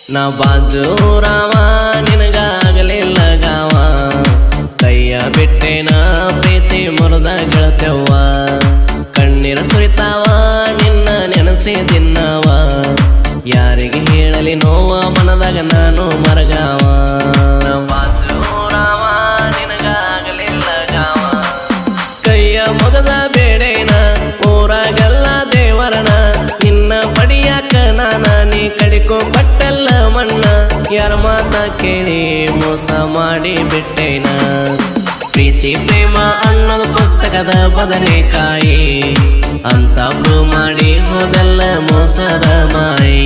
ನಾ ಬಾಜು ರಾಮ ನಿನಗಾಗಲಿಲ್ಲ ಗಾವ ಕೈಯ ಬಿಟ್ಟೇನ ಪ್ರೀತಿ ಮುರಿದ ಗೆಳತೆವ್ವ ಕಣ್ಣೀರ ಸುರಿತಾವ ನಿನ್ನ ನೆನಸಿ ದಿನ್ನವ ಯಾರಿಗೆ ಹೇಳಲಿ ನೋವ ಮನದಾಗ ನಾನು ಮರಗಾವ ನಾ ಬಾಜು ರಾಮ ನಿನಗಾಗಲಿಲ್ಲ ಗಾವ ಕೈಯ ಮೊಗದ ಬೇಡೇನ ಊರಾಗೆಲ್ಲ ದೇವರನ ನಿನ್ನ ಪಡಿಯಾಕ ನಾನ ನೀ ಕಡಿಕೋ ಬಟ್ಟೆಲ್ಲ ಮಣ್ಣ ಯಾರ ಮಾತ ಕೇಳಿ ಮೋಸ ಮಾಡಿ ಬಿಟ್ಟೇನ ಪ್ರೀತಿ ಪ್ರೇಮ ಅನ್ನೋದು ಪುಸ್ತಕದ ಬದನೆಕಾಯಿ ಅಂತ ಪ್ರೂವ್ ಮಾಡಿ ಹೋದಲ್ಲ ಮೋಸದ ಮಾಯಿ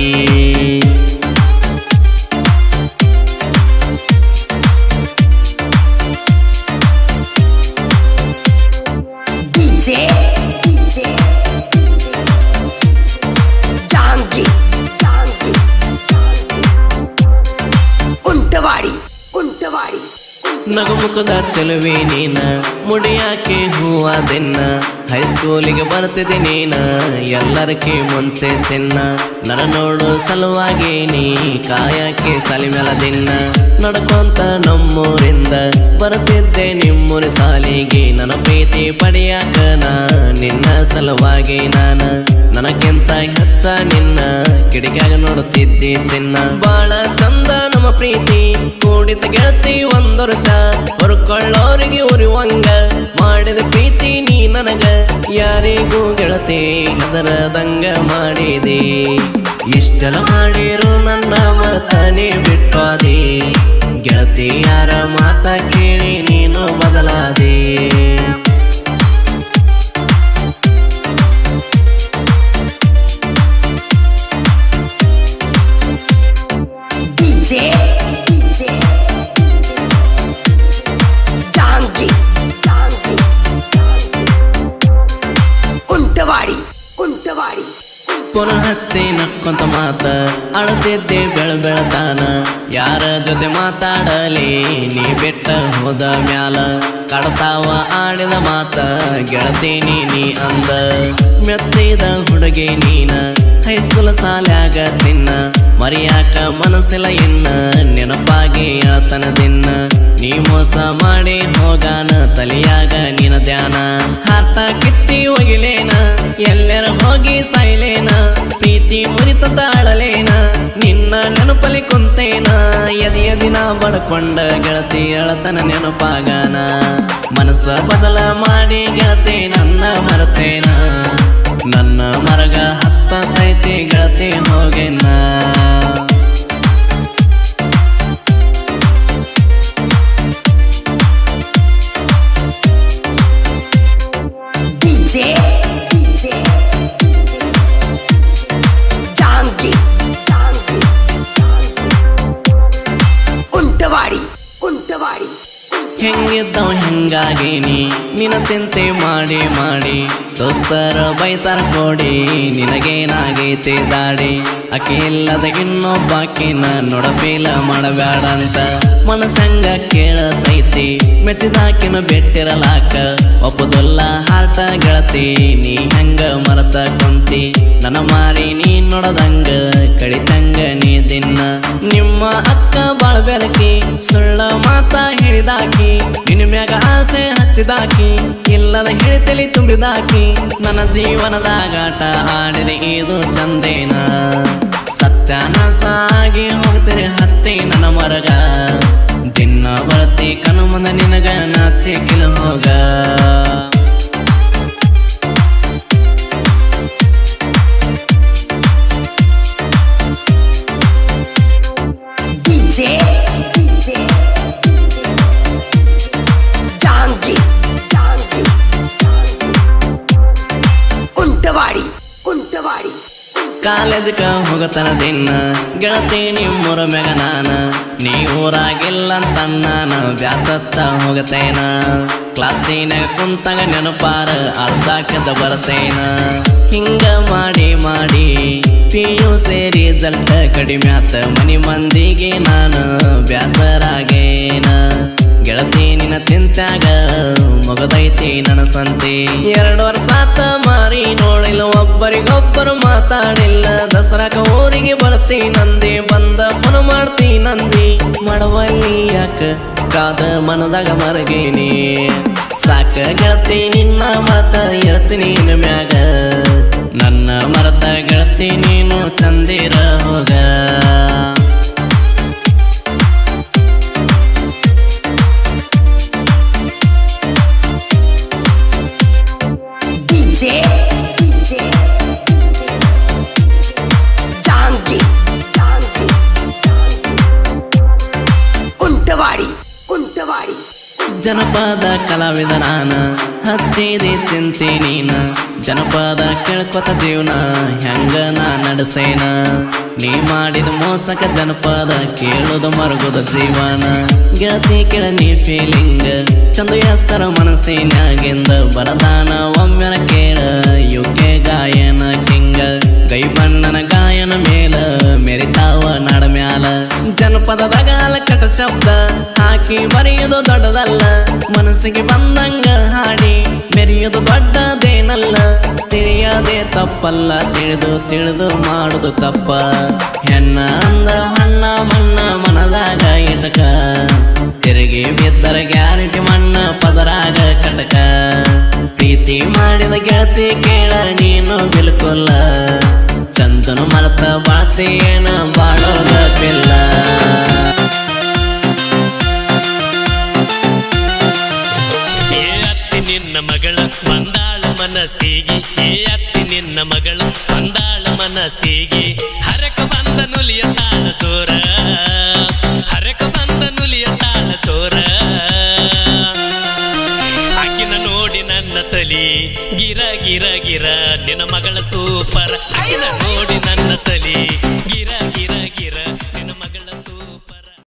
DJ Jangi ಉಂಟವಾಡಿ ಉಂಟವಾಡಿ ನಗುಮುಖದ ಚೆಲುವೆ ನೀನ ಮುಡಿಯಾಕೆ ಹೂವ ದಿನ್ನ ಹೈಸ್ಕೂಲಿಗೆ ಬರ್ತಿದ್ದೆ ನೀನ ಎಲ್ಲರಕ್ಕೆ ಮುಂಚೆ ಚಿನ್ನ ನರ ನೋಡು ಸಲುವಾಗಿ ನೀ ಕಾಯಕ್ಕೆ ಸಲಿಮೆಲ ದಿನ್ನ ನಡ್ಕೊಂತ ನಮ್ಮೂರಿಂದ ಬರ್ತಿದ್ದೆ ನಿಮ್ಮೂರಿ ಸಾಲಿಗೆ ನನ್ನ ಪ್ರೀತಿ ಪಡೆಯಾಕ ನಾ ನಿನ್ನ ಸಲುವಾಗಿ ನಾನ ನನಗಿಂತ ಹೆಚ್ಚ ನಿನ್ನ ಕಿಡಿಕ್ಯಾಗ ನೋಡುತ್ತಿದ್ದೆ ಚಿನ್ನ ಬಾಳ ಚಂದ ನಮ್ಮ ಪ್ರೀತಿ ಕೂಡಿತ ಗೆಳತಿ ಒಂದು ವರ್ಷ ಹೊರ್ಕೊಳ್ಳೋರಿಗೆ ಉರಿವಂಗ ಮಾಡಿದ ಪ್ರೀತಿ ನೀ ನನಗ ಯಾರಿಗೂ ಗೆಳತಿ ಅದರದಂಗ ಮಾಡಿದೆ ಇಷ್ಟೆಲ್ಲ ಮಾಡಿರು ನನ್ನ ಮತನೇ ಬಿಟ್ಟಾದೆ ಗೆಳತಿ ಯಾರ ಮಾತ ಕೇಳಿ ನೀನು ಬದಲಾದೆ DJ ಜಾಂಗಿ ಉಂಟವಾಡಿ ಉಂಟವಾಡಿ ಪುನಃ ಹಚ್ಚಿ ನಕ್ಕೊಂತ ಮಾತ ಅಳತಿದ್ದೆ ಬೆಳ ಬೆಳತಾನ ಯಾರ ಜೊತೆ ಮಾತಾಡಲಿ ನೀ ಬಿಟ್ಟ ಹೋದ ಮ್ಯಾಲ ಕಡತಾವ ಆಡಿದ ಮಾತ ಗೆಳತೀನಿ ನೀ ಅಂದ ಮೆಚ್ಚಿದ ಹುಡುಗಿ ನೀನ ಹೈಸ್ಕೂಲ್ ಸಾಲ್ಯಾಗ ತಿನ್ನ ಮರಿಯಾಕ ಮನಸ್ಸಿಲ್ಲ ಇನ್ನ ನೆನಪಾಗಿ ಆತನ ದಿನ್ನ ನೀ ಮೋಸ ಮಾಡಿ ಹೋಗಾನ ತಲಿಯಾಗ ನಿನ ಧ್ಯಾನ ಹಾರ್ತ ಕಿತ್ತಿ ಒಗಿಲೇನ ಎಲ್ಲರ ಹೋಗಿ ಸಾಯ್ಲೇನ ಪ್ರೀತಿ ಮುರಿತ ತಾಳಲೇನ ನಿನ್ನ ನೆನಪಲಿ ಕುಂತೇನ ಎದೆಯ ದಿನ ಬಡ್ಕೊಂಡ ಗೆಳತಿ ಅಳತನ ನೆನಪಾಗಾನ ಮನಸ್ಸ ಬದಲ ಮಾಡಿ ಗೆಳತಿ ನನ್ನ ಮರತೇನ ನನ್ನ ಮರಗ ಹತ್ತೈತಿ ಗೆಳತಿ ಹೋಗೆನ DJ ಜಾಂಗಿ ಉಂಟವಾಡಿ ಉಂಟವಾಡಿ ಹೆಂಗಿದ್ದವ ಹಿಂಗಾಗೀನಿ ನಿನ ಚಿಂತೆ ಮಾಡಿ ಮಾಡಿ ದೋಸ್ತರ ಬೈತಾರ ಕೊಡಿ ನಿನಗೇನಾಗೈತೆ ದಾಡಿ ಅಕಿ ಇಲ್ಲದ ಇನ್ನೊಬ್ಬಾಕಿನ ನೋಡಫೀಲ ಮಾಡಬ್ಯಾಡಂತ ಮನಸಂಗ ಕೇಳತೈತಿ ಮೆಚ್ಚಿದಾಕಿನ ಬೆಟ್ಟಿರಲಾಕ ಒಪ್ಪುದಲ್ಲ ಹಾರ್ಟ ಗೆಳತಿ ನೀ ಹೆಂಗ ಮರತ ಕುಂತಿ ನನ್ನ ಮಾರಿ ನೀ ನೋಡದಂಗ ಕಡಿತಂಗ ನೀ ದಿನ್ನ ನಿಮ್ಮ ಅಕ್ಕ ಬಾಳ ಬೆರಕಿ ಸುಳ್ಳ ಮಾತ ಹೇಳಿದಾಕಿ ನಿನ್ನ ಮ್ಯಾಗ ಆಸೆ ಹಚ್ಚಿದಾಕಿ ಇಲ್ಲದ ಹೇಳಿ ತಲಿ ತುಂಬಿದಾಕಿ ನನ್ನ ಜೀವನದಾಗಾಟ ಆಡಿದೆ ಇದು ಚಂದೇನ ಸತ್ಯನ ಸಾಗಿ ಹೋಗ್ತಿರಿ ಹತ್ತಿ ನನ್ನ ಮರಗ ದಿನ ಬರ್ತಿ ಕನು ಮುಂದ ನಿನಗ ನಾಚಿ ಕಿಲು ಹೋಗ DJ ಜಾಂಗಿ ಉಂಟವಾಡಿ ಉಂಟವಾಡಿ ಕಾಲೇಜ್ಗ ಹೋಗತನ ದಿನ ಗೆಳತಿ ನಿಮ್ಮೂರ ಮ್ಯಾಗ ನಾನ ನೀ ಊರಾಗಿಲ್ಲ ಅಂತ ನಾನ ಬ್ಯಾಸತ್ತ ಹೋಗತೇನ ಕ್ಲಾಸಿನಾಗ ಕುಂತಾಗ ನೆನಪಾರ ಅರ್ಧಾಕದ ಬರ್ತೇನ ಹಿಂಗ ಮಾಡಿ ಮಾಡಿ ಪಿ ಯು ಸೇರಿ ರಿಸಲ್ಟ್ ಕಡಿಮೆ ಆತ ಮನಿ ಮಂದಿಗೆ ನಾನು ಬ್ಯಾಸರಾಗೇನ ಗೆಳತಿ ನಿನ್ನ ಚಿಂತ್ಯಾಗ ಮುಗದೈತಿ ನನ್ನ ಸಂತಿ ಎರಡು ವರ್ಷ ಆತ ಮಾರಿ ನೋಡಿಲ್ಲ ಒಬ್ಬರಿಗೊಬ್ಬರು ಒಬ್ಬರು ಮಾತಾಡಿಲ್ಲ ದಸರಾಕ ಊರಿಗೆ ಬರ್ತೀನಂದಿ ಬಂದ ಪುನ ಮಾಡ್ತೀನಂದಿ ಮಾಡವಲ್ಲಿ ಯಾಕ ಕಾದ ಮನದಾಗ ಮರಗೀನಿ ಸಾಕ ಗೆಳತಿ ನಿನ್ನ ಮತ ಇರ್ತೀನಿ ಮ್ಯಾಗ ನನ್ನ ಮರತ ಗೆಳತಿ ನೀನು ಚಂದಿರ ಹೋಗ DJ ಜಾಂಗಿ ಕುಂಟವಾಡಿ ಕುಂಟವಾಡಿ ಜನಪದ ಕಲಾವಿದ ನಾನ ಹಚ್ಚಿದೆ ಚಿಂತೆ ನೀನ ಜನಪದ ಕೇಳ್ಕೊತ ಜೀವನ ಹೆಂಗ ನಾ ನಡೆಸೇನ ನೀ ಮಾಡಿದ ಮೋಸಕ ಜನಪದ ಕೇಳುದು ಮರುಗುದ ಜೀವನ ಗೆಳತಿ ಕೇಳ ನೀ ಫೀಲಿಂಗ್ ಚಂದು ಹೆಸರ ಮನಸ್ಸಿನಾಗಿಂದ ಬರದಾನ ಒಮ್ಮೆನ ಕೇಳ ಯುಕೆ ಗಾಯನ ಕಿಂಗ ಗೈ ಬಣ್ಣನ ಗಾಯನ ಮೇಲ ಮೆರಿತಾವ ನಾಡ ಮ್ಯಾಲ ಜನಪದದಾಗ ಅಲಕಟ ಶಬ್ದ ಹಾಕಿ ಬರೆಯುವುದು ದೊಡ್ಡದಲ್ಲ ಮನಸ್ಸಿಗೆ ಬಂದಂಗ ಹಾಡಿ ಮೆರೆಯುವುದು ದೊಡ್ಡದೇನಲ್ಲ ತಿಳಿಯದೆ ತಪ್ಪಲ್ಲ ತಿಳಿದು ತಿಳಿದು ಮಾಡುದು ತಪ್ಪ ಹೆಣ್ಣ ಅಂದ್ರ ಹಣ್ಣ ಮಣ್ಣ ಮನದಾಗ ಇಟಕ ತಿರುಗಿ ಬಿದ್ದರ ಗ್ಯಾರಂಟಿ ಮಣ್ಣ ಪದರಾಗ ಕಟಕ ಪ್ರೀತಿ ಮಾಡಿದ ಗೆಳತಿ ಕೇಳ ನೀನು ಬಿಲ್ಕುಲ್ಲ ಚಂದನು ಮರತ ಬಾಳ್ತೇನ ಬಾಳೋದ ಬಿಲ್ಲ ಏ ಅತ್ತಿ ನಿನ್ನ ಮಗಳ ಬಂದಾಳ ಮನಸ್ಸಿಗೆ ಏ ಅತ್ತಿ ನಿನ್ನ ಮಗಳ ಬಂದಾಳ ಮನಸ್ಸಿಗೆ ಹರಕ ಬಂದ ನುಲಿಯ ತಾಳ ಚೋರ ಹರಕ ಬಂದ ನುಲಿಯ ತಾಳ ಚೋರ ಆಕಿನ ನೋಡಿ ನನ್ನ ತಲಿ ಗಿರ ಗಿರ ಗಿರ ನಿನ್ನ ಮಗಳ ಸೂಪರ್ ಆಕಿನ ನೋಡಿ ನನ್ನ ತಲಿ ಗಿರ